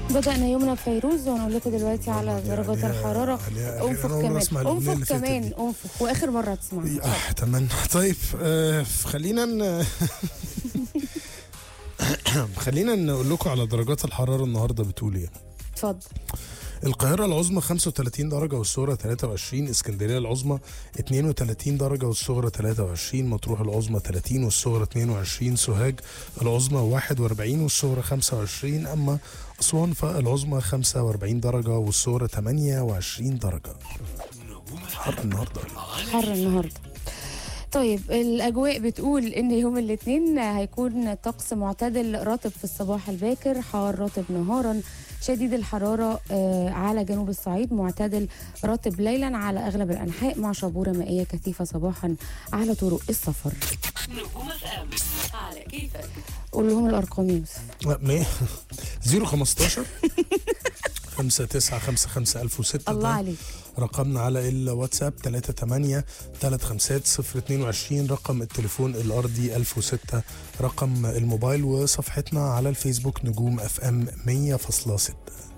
بدأنا يومنا بفيروز وهنقول لكم دلوقتي على درجات عليها- الحرارة عليها- انفخ أنا أول مرة أسمع كمان الأغنية اللي انفخ فاتت كمان دي. انفخ واخر مرة تسمعها اه اتمنى طيب آه خلينا ن... خلينا نقول لكم على درجات الحراره النهارده بتقول ايه اتفضل القاهرة العظمى 35 درجة والصغرى 23 اسكندرية العظمى 32 درجة والصغرى 23 مطروح العظمى 30 والصغرى 22 سوهاج العظمى 41 والصغرى 25 أما أسوان فالعظمى 45 درجة والصغرى 28 درجة حر النهارده حر النهارده طيب الاجواء بتقول ان يوم الاثنين هيكون طقس معتدل رطب في الصباح الباكر حار رطب نهارا شديد الحرارة آه، على جنوب الصعيد معتدل رطب ليلا على أغلب الأنحاء مع شبورة مائية كثيفة صباحا على طرق السفر نجوم اف ام على كيفك قول لهم الأرقام يا يوسف لا، ما 015 5 9 5 5 1006 الله عليك رقمنا على الواتساب 38 35 022 رقم التليفون الارضي 1006 رقم الموبايل وصفحتنا على الفيسبوك نجوم اف ام 100.6